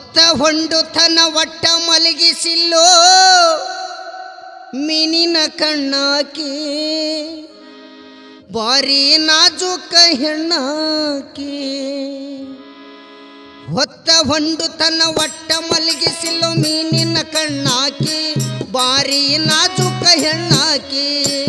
ಹೊತ್ತ ಹೊಂಡುತನ ಒಟ್ಟ ಮಲಗಿಸಿಲ್ಲೋ ಮೀನಿನ ಕಣ್ಣಾಕಿ ಬಾರಿ ನಾಜೂಕ ಹೆಣ್ಣಾಕಿ ಹೊತ್ತ ಹೊಂಡುತನ ಒಟ್ಟ ಮಲಗಿಸಿಲ್ಲೋ ಮೀನಿನ ಕಣ್ಣಾಕಿ ಬಾರಿ ನಾಜೂಕ ಹೆಣ್ಣಾಕಿ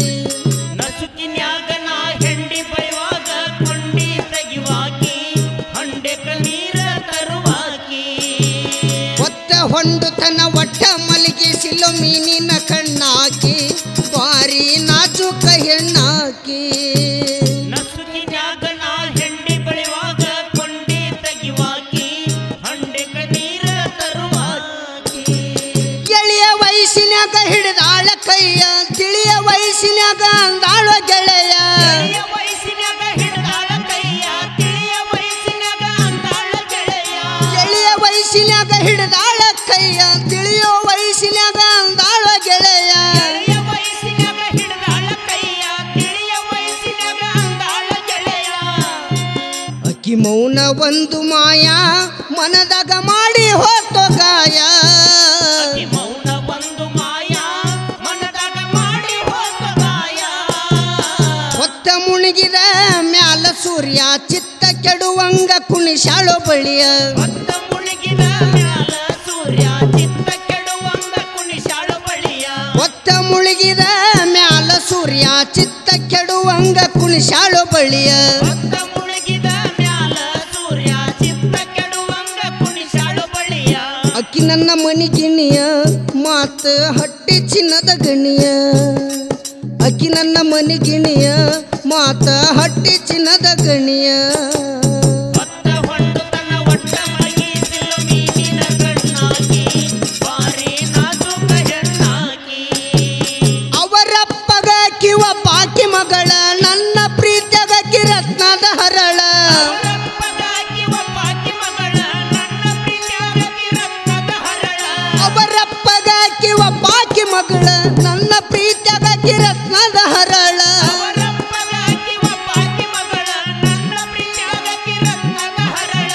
ನಸುಕಿನ್ಯಾಗ ನಾ ಹೆಂಡಿ ಬೈವಾಗ ಕೊಂಡಿ ತೆಗಿವಾಕಿ ಹಂಡೆಕ ನೀರ ತರುವಾಕಿ ಹೊತ್ತ ಹೊಂಡುತನ ಒಟ್ಟ ಮಲಗಿಸಿಲ್ಲೋ ಮೀನಿನ ಕಣ್ಣಾಕಿ ಬಾರಿ ನಾಜೂಕ ಹೆಣ್ಣಾಕಿ ನಸುಕಿನ್ಯಾಗ ನಾ ಹೆಂಡಿ ಬೈವಾಗ ಕೊಂಡಿ ತೆಗಿವಾಕಿ ಹಂಡೆಕ ನೀರ ತರುವಾಕಿ ಎಳೆಯ ವಯಸ್ಸಿನ್ಯಾಗ ಹಿಡಿದಾಳ ಕೈಯ ತಿಳಿಯ ವಯಸ್ಸಿನ್ಯಾಗ ಅಂದಾಳ ಗೆಳೆಯ ತಿಳಿಯ ವಯಸ್ಸಿನ್ಯಾಗ ಹಿಡ್ದಾಳ ಕೈಯ ತಿಳಿಯ ವಯಸ್ಸಿನ್ಯಾಗ ಅಂದಾಳ ಗೆಳೆಯ ಎಳೆಯ ವಯಸ್ಸಿನ್ಯಾಗ ಹಿಡಿದಾಳ ಕೈಯ ತಿಳಿಯೋ ವಯಸ್ಸಿನ್ಯಾಗ ಅಂದಾಳ ಗೆಳೆಯ ತಿಳಿಯ ವಯಸ್ಸಿನ್ಯಾಗ ಹಿಡ್ದಾಳ ಕೈಯ ತಿಳಿಯ ವಯಸ್ಸಿನ್ಯಾಗ ಅಂದಾಳ ಗೆಳೆಯ ಅಕ್ಕಿ ಮೌನ ಒಂದು ಮಾಯ ಮನದಾಗ ಮಾಡಿ ಹೋತೋ ಗಾಯ ಅತಿ ಮೌನ ಒಂದು ಮಾಯ ಮನದಾಗ ಮಾಡಿ ಹೋದ ಗಾಯ ಹೊತ್ತ ಮುಳುಗಿದ ಮ್ಯಾಲ ಸೂರ್ಯ ಚಿತ್ತ ಕೆಡುವಂಗ ಕುಣಿಶಾಳೋ ಬಳಿಯ ಭತ್ತ ಮುಳುಗಿದ ಮ್ಯಾಲ ಸೂರ್ಯ ಚಿತ್ತ ಕೆಡುವಂಗ ಕುಣಿಶಾಳು ಬಳಿಯ ಹೊತ್ತ ಮುಳುಗಿದ ಮ್ಯಾಲ ಸೂರ್ಯ ಚಿತ್ತ ಕೆಡುವಂಗ ಕುಣಿಶಾಳೋ ಬಳಿಯ ಭತ್ತ ಮುಳುಗಿದ ಮ್ಯಾಲ ಸೂರ್ಯ ಚಿತ್ತ ಕೆಡುವಂಗ ಕುಣಿಶಾಳು ಬಳಿಯ ಅಕ್ಕಿ ನನ್ನ ಮನಿಗಿಣಿಯ ಮಾತ ಹಟ್ಟಿ ಚಿನ್ನದ ಗಣಿಯ ಅಕ್ಕಿ ನನ್ನ ಮನಿಗಿಣಿಯ ಮಾತ ಹಟ್ಟಿ ಚಿನ್ನದ ಗಣಿಯ ಭತ್ತ ಹೊಂಡು ತನ್ನ ಒಟ್ಟ ಮಗಿಸಿಲು ಮೀನಿನ ಕಣ್ಣಾಕಿ ಬಾರಿ ನಾಜೂಕ ಹೆಣ್ಣಾಕಿ ಅವರಪ್ಪಗ ಕಿವ ಪಾಕಿ ಮಗಳ ನನ್ನ ಪ್ರೀತಿಯಾಗ ಕಿರತ್ನದ ಹರಳ ಅವರಪ್ಪಗಾಗಿ ಒಬ್ಬಾಕಿ ಮಗಳ ನನ್ನ ಪ್ರೀತಿಯಾಗಿ ರತ್ನದ ಹರಳ ಅವರಪ್ಪಗ ಕಿವ ಪಾಕಿ ಮಗಳ ನನ್ನ ಪ್ರೀತಿಯಾಗ ಕಿರತ್ನದ ಹರಳ ಅವರಪ್ಪಗಾಗಿ ಒಬ್ಬಾಕಿ ಮಗಳ ನನ್ನ ಪ್ರೀತಿಯಾಗಿ ರತ್ನದ ಹರಳ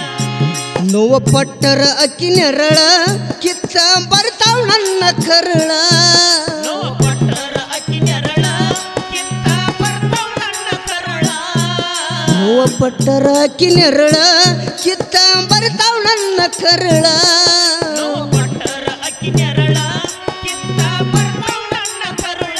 ನೋವ ಪಟ್ಟರ ಅಕ್ಕಿ ನೆರಳ ಕಿತ್ತ ಬರ್ತಾವ್ ನನ್ನ ಕರಳ ನೋವು ಪಟ್ಟರ ಅಕ್ಕಿ ನೆರಳ ಕಿತ್ತ ಬರ್ತಾವ್ ನನ್ನ ಕರಳ ನೋವ ಪಟ್ಟರ ಅಕ್ಕಿ ನೆರಳ ಕಿತ್ತ ಬರ್ತಾವ್ ನನ್ನ ಕರಳ ನೋವು ಪಟ್ಟರ ಅಕ್ಕಿ ನೆರಳ ಕಿತ್ತ ಬರ್ತಾವ್ ನನ್ನ ಕರಳ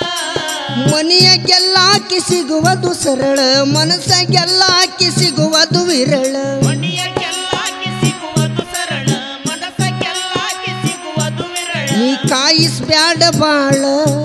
ಮನೆಯಾಗೆಲ್ಲಾಕಿ ಸಿಗುವುದು ಸರಳ ಮನಸ್ಸಾಗೆಲ್ಲಾಕಿ ಸಿಗುವುದು ವಿರಳ ಮಣಿಯಕ್ಕೆಲ್ಲಾಕಿ ಸಿಗುವುದು ಸರಳ ಮನಸ್ಸಕ್ಕೆಲ್ಲಾಕಿ ಸಿಗುವುದು ವಿರಳ ನೀ ಕಾಯಿಸ್ಬ್ಯಾಡ ಬಾಳ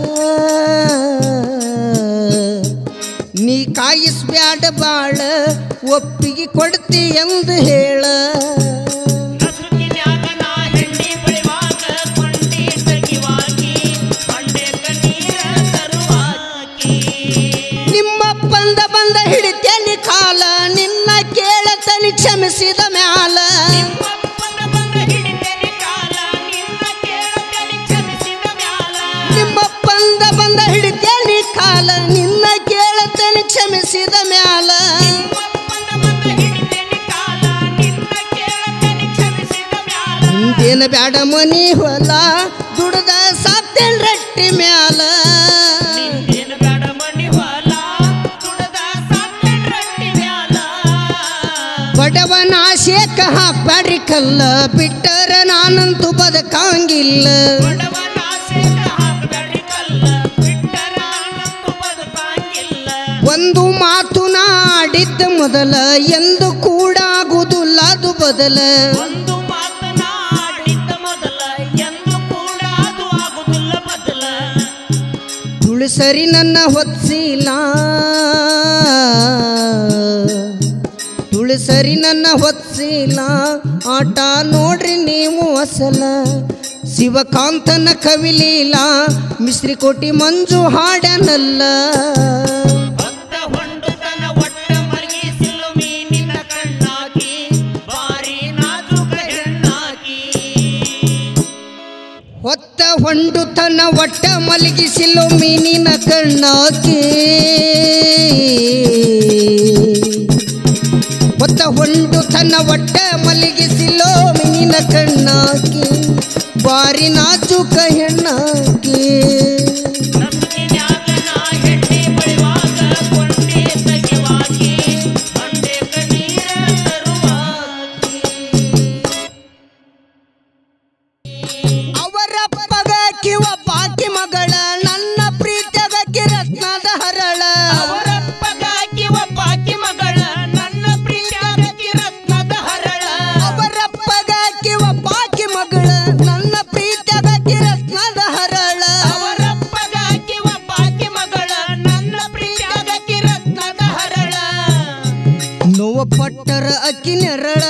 ನೀ ಕಾಯಿಸ್ಬ್ಯಾಡ ಬಾಳ ಒಪ್ಪಿಗೆ ಕೊಡ್ತಿ ಎಂದು ಹೇಳ ನಸುಕಿನ್ಯಾಗ ನಾ ಹೆಂಡಿ ಬಳಿವಾಗ ಕೊಂಡಿ ತೆಗಿವಾಕಿ ಹಂಡೆಕ ನೀರ ತರುವಾಕಿ ನಿಮ್ಮಪ್ಪಂದ ಬಂದ ಹಿಡಿತೇನಿ ಕಾಲ ನಿನ್ನ ಕೇಳತನಿ ಕ್ಷಮಿಸಿದ ಮ್ಯಾಲ ನಿಮ್ಮಪ್ಪನ ಬಂದ ಹಿಡಿತೇನೆ ಕಾಲ ನಿನ್ನ ಕೇಳತನಿ ಕ್ಷಮಿಸಿದ ಮ್ಯಾಲ ನಿಮ್ಮಪ್ಪಂದ ಬಂದ ಹಿಡಿತೇನಿ ಕಾಲ ನಿನ್ನ ಕೇಳತನಿ ಕ್ಷಮಿಸಿದ ಮ್ಯಾಲ ನಿಮ್ಮಪ್ಪನ ಬಂದ ಹಿಡಿತೇನೆ ಕಾಲ ನಿನ್ನ ಕೇಳತನಿ ಕ್ಷಮಿಸಿದ ಮ್ಯಾಲ ಹಿಂದೇನ ಬ್ಯಾಡ ಮನಿ ಹೊಲ ದುಡ್ದ ಸಾತ್ತೇನ್ ರಟ್ಟಿ ಮ್ಯಾಲ ನಿಂದೇನು ಬೇಡ ಮಣಿ ಹೊಲ ದುಡದ ಸಾತ್ತೆನ್ ರಟ್ಟಿ ಮ್ಯಾಲ ಬಡವನ ಆಶೇಕ ಹಾಕ್ಬ್ಯಾಡ್ರಿ ಕಲ್ಲ ಬಿಟ್ಟರ ನಾನಂತೂ ಬದುಕಂಗಿಲ್ಲ ಬಡವನ ಆಸೆಗ ಹಾಕ್ಬೇಡಿ ಕಲ್ಲ ಬಿಟ್ಟರ ನಂತು ಬದುಕಂಗಿಲ್ಲ ಒಂದು ಮಾತು ನಾಡಿದ್ದ ಮೊದಲ ಎಂದು ಕೂಡ ಆಗುವುದಿಲ್ಲ ಅದು ಬದಲ ಒಂದು ಮಾತನಾಡಿದ್ದ ಮೊದಲ ಎಂದು ಕೂಡ ಅದು ಆಗುದಿಲ್ಲ ಬದಲ ತುಳಸರಿ ನನ್ನ ಹೊತ್ಸಿಲ್ಲ ತುಳಸರಿ ನನ್ನ ಹೊತ್ಸಿಲ್ಲ ಆಟ ನೋಡ್ರಿ ನೀವು ಅಸಲ ಶಿವಕಾಂತನ ಕವಿಲೀಲ ಮಿಶ್ರಿಕೋಟಿ ಮಂಜು ಹಾಡನಲ್ಲ ಭಕ್ತ ಹೊಂಡುತನ ಒಟ್ಟ ಮಲಗಿಸಿಲು ಮೀನಿನ ಕಣ್ಣಾಕಿ ಬಾರಿ ನಾಜುಕ ಹೆಣ್ಣಾಕಿ ಹೊತ್ತ ಹೊಂಡುತನ ಒಟ್ಟ ಮಲಗಿಸಿಲು ಮೀನಿನ ಕಣ್ಣಾಕಿ ಹೊತ್ತ ಹೊಂಡುತನ ಒಟ್ಟ ಮಲಗಿಸಿಲೋ ಮೀನಿನ ಬಾರಿ ನಾಜುಕ ಹೆಣ್ಣಾಕಿ ನಸುಕಿನ್ಯಾಗ ನಾ ಹೆಣ್ಣೆ ಬಳಿವಾಗ ಕೊಂಡೆ ತೆಗಿವಾಕಿ ಬಂಡೆ ಕಣ್ಣೀರ ತರುವಾಕಿ ಅವರ ಪಗಕಿ ಬಾಕಿ ಮಗಳ ನನ್ನ ಪ್ರೀತಿಯಾಗ ಕಿರತ್ನದ ಹರಳ ಅವರಪ್ಪಗಾಗಿ ಒಬ್ಬಾಕಿ ಮಗಳ ನನ್ನ ಪ್ರೀತಿಯಾಗತಿ ರತ್ನದ ಹರಳ ಅವರ ಪಗಕಿ ಬಾಕಿ ಮಗಳ ನನ್ನ ಪ್ರೀತಿಯಾಗ ಕಿರತ್ನದ ಹರಳ ಅವರಪ್ಪಗಾಗಿ ಒಬ್ಬಾಕಿ ಮಗಳ ನನ್ನ ಪ್ರೀತಿಯಾಗತಿ ರತ್ನದ ಹರಳ ನೋವ ಪಟ್ಟರ ಅಕ್ಕಿ ನೆರಳ